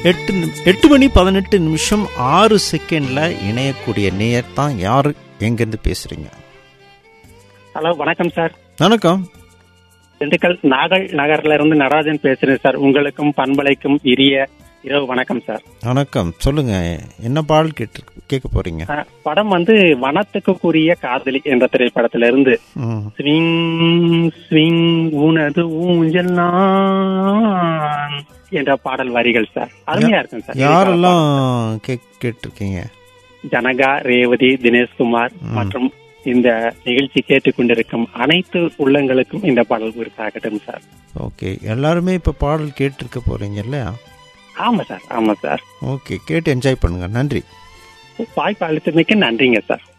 எட்டு நிமி- எட்டு மணி பதினெட்டு நிமிஷம் ஆறு செகண்ட்ல இணையக்கூடிய நேயர் தான் யாரு எங்கேருந்து பேசுறீங்க ஹலோ வணக்கம் சார் வணக்கம் திண்டுக்கல் நாகல் நகர்ல இருந்து நடராஜன் பேசுறேன் சார் உங்களுக்கும் பண்பலைக்கும் இரிய இரவு வணக்கம் சார் வணக்கம் சொல்லுங்க என்ன பாடல் கேட்டு கேட்க போறீங்க அஹ், படம் வந்து வனத்துக்குரிய காதலி என்ற திரைப்படத்துல இருந்து ம், ஸ்விங் ஸ்விங் உனது ஊஞ்சல் நான் என்ற பாடல் வரிகள் சார் அருமையா இருக்கும் சார் யாரெல்லாம் கேக் கேட்டிருக்கீங்க ஜனகா ரேவதி தினேஷ்குமார் மற்றும் இந்த நிகழ்ச்சி கேட்டுக்கொண்டிருக்கும் அனைத்து உள்ளங்களுக்கும் இந்த பாடல் குறித்தாகட்டும் சார் ஓகே எல்லாருமே இப்போ பாடல் கேட்டிருக்க போறீங்க இல்லையா ஆமா சார் ஆமா சார் ஓகே கேட்டு என்ஜாய் பண்ணுங்க நன்றி வாய்ப்பு அளித்தமைக்கு நன்றிங்க சார்